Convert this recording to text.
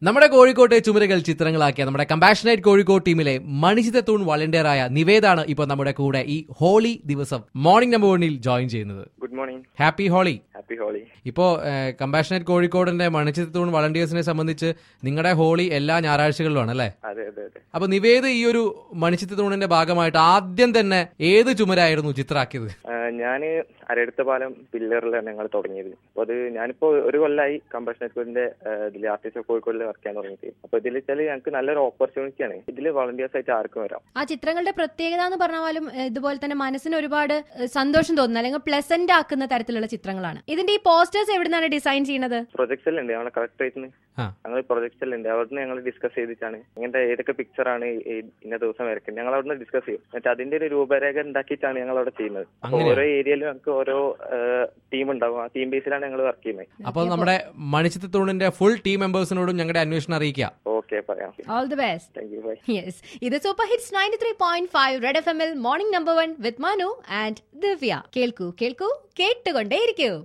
നമ്മുടെ കോഴിക്കോട്ടെ ചുമരുകൾ ചിത്രങ്ങളാക്കിയ നമ്മുടെ കമ്പാഷനേറ്റ് കോഴിക്കോട് ടീമിലെ മണിച്ചിത്തൂൺ വളണ്ടിയറായ നിവേദാണ് ഇപ്പോൾ നമ്മുടെ കൂടെ ഈ ഹോളി ദിവസം മോർണിംഗ് നമ്പർ വണ്ണിൽ ജോയിൻ ചെയ്യുന്നത് good morning happy Holi happy Holi ഇപ്പോ കമ്പാഷനേറ്റ് കോഴിക്കോടിന്റെ മണിച്ചിത്തൂൺ വളണ്ടിയേഴ്സിനെ സംബന്ധിച്ച് നിങ്ങളുടെ ഹോളി എല്ലാ ഞായറാഴ്ചകളിലുമാണ് അല്ലേ അതെ അതെ അതെ അപ്പൊ നിവേദ് ഈ ഒരു മണിച്ചിത്തൂണിന്റെ ഭാഗമായിട്ട് ആദ്യം തന്നെ ഏത് ചുമരായിരുന്നു ചിത്രാക്കിയത് ഞാൻ അരടുത്ത പാലം പില്ലറിലാണ് ഞങ്ങൾ തുടങ്ങിയത് അപ്പൊ അത് ഞാനിപ്പോ ഒരു കൊല്ലമായി കമ്പഷനേറ്റ്കൂടിന്റെ ഇതിൽ ആർട്ടിസ്റ്റ് ഓഫ് കോഴിക്കോടിൽ വർക്ക് ചെയ്യാൻ തുടങ്ങിയിട്ട് അപ്പൊ ഇതിൽ വെച്ചാൽ ഞങ്ങൾക്ക് നല്ലൊരു ഓപ്പർച്യൂണിറ്റിയാണ് ഇതിൽ വളണ്ടിയേഴ്സ് ആയിട്ട് ആർക്കും വരാം ആ ചിത്രങ്ങളുടെ പ്രത്യേകത എന്ന് പറഞ്ഞാലും ഏഹ്, ഇതുപോലെ തന്നെ മനസ്സിന് ഒരുപാട് ഏഹ്, സന്തോഷം തോന്നുന്ന അല്ലെങ്കിൽ പ്ലസന്റ് ആക്കുന്ന തരത്തിലുള്ള ചിത്രങ്ങളാണ് ഇതിന്റെ ഈ പോസ്റ്റേഴ്സ് എവിടുന്നാണ് ഡിസൈൻ ചെയ്യുന്നത് പ്രൊജക്ട്സ് ഉണ്ട് ഞങ്ങളെ കളക്ടറേറ്റിന് ആ. ഞങ്ങൾ പ്രൊജക്ട്സ് ഉണ്ട് അവിടുന്ന് ഞങ്ങൾ ഡിസ്കസ് ചെയ്തിട്ടാണ് ഇങ്ങനത്തെ ഏതൊക്കെ പിക്ചറാണ് ഇന്ന ദിവസം വരയ്ക്കുന്നത് ഞങ്ങൾ അവിടുന്ന് ഡിസ്കസ് ചെയ്യും എന്നിട്ട് അതിന്റെ ഒരു രൂപരേഖ ഉണ്ടാക്കിയിട്ടാണ് ഞങ്ങൾ അവിടെ ചെയ്യുന്നത് അപ്പൊ അങ്ങനെയാ? ഓരോ ഏരിയയിലും ഞങ്ങൾക്ക് ഓരോ ടീം ഉണ്ടാവും ആ ടീം ബേസിലാണ് ഞങ്ങൾ വർക്ക് ചെയ്യുന്നത് അപ്പൊ നമ്മുടെ മണിച്ചിത്തൂണിന്റെ ഫുൾ ടീം മെമ്പേഴ്സിനോടും ഞങ്ങളുടെ അന്വേഷണം അറിയിക്കാം ഓക്കെ പറയാം all the best thank you bye yes ഇത് super hits ninety three point five red F M എൽ morning number one with Manu and Divya കേൾക്കൂ കേൾക്കൂ കേട്ടുകൊണ്ടേയിരിക്കൂ